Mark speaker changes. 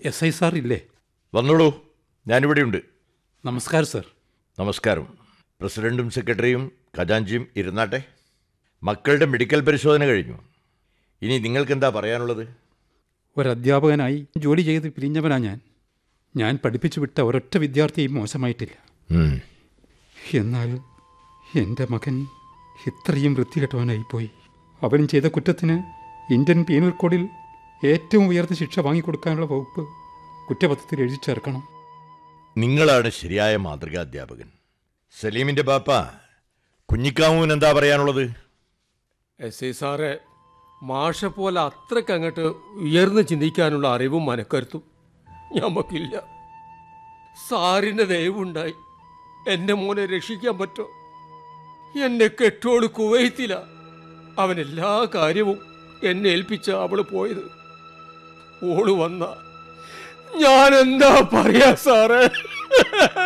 Speaker 1: S I sir ഇല്ലേ
Speaker 2: വന്നോളൂ ഞാനിവിടെയുണ്ട്
Speaker 1: നമസ്കാരം സാർ
Speaker 2: നമസ്കാരം പ്രസിഡന്റും സെക്രട്ടറിയും ഖജാഞ്ചിയും ഇരുന്നാട്ടെ മക്കളുടെ മെഡിക്കൽ പരിശോധന കഴിഞ്ഞു ഇനി നിങ്ങൾക്കെന്താ പറയാനുള്ളത്
Speaker 1: ഒരധ്യാപകനായി ജോലി ചെയ്ത് പിരിഞ്ഞവനാ ഞാൻ ഞാൻ പഠിപ്പിച്ചു വിട്ട ഒരൊറ്റ വിദ്യാർത്ഥിയും മോശമായിട്ടില്ല
Speaker 2: ഉം.
Speaker 1: എന്നാൽ എൻ്റെ മകൻ ഇത്രയും വൃത്തികെട്ടവനായിപ്പോയി അവൻ ചെയ്ത കുറ്റത്തിന് ഇന്ത്യൻ പീനൽ കോഡിൽ ഏറ്റവും ഉയർന്ന ശിക്ഷ വാങ്ങിക്കൊടുക്കാനുള്ള വകുപ്പ് കുറ്റപത്രത്തിൽ എഴുതി ചേർക്കണം
Speaker 2: നിങ്ങളാണ് ശരിയായ മാതൃകാധ്യാപകൻ സലീമിന്റെ ബാപ്പ കുഞ്ഞിക്കാമൂന് എന്താ പറയാനുള്ളത്
Speaker 3: എസ് ഐ സാറെ മാഷ പോലെ അത്രയ്ക്ക് അങ്ങോട്ട് ഉയർന്ന് ചിന്തിക്കാനുള്ള അറിവും മനക്കരുത്തും ഞമ്മക്കില്ല സാറിൻ്റെ ദയവുണ്ടായി എൻ്റെ മോനെ രക്ഷിക്കാൻ പറ്റോ എന്നെ കെട്ടോട് കുവൈത്തില അവൻ എല്ലാ കാര്യവും എന്നെ ഏൽപ്പിച്ച അവള് പോയത് ഓള് വന്ന ഞാൻ എന്താ പറയാ സാറേ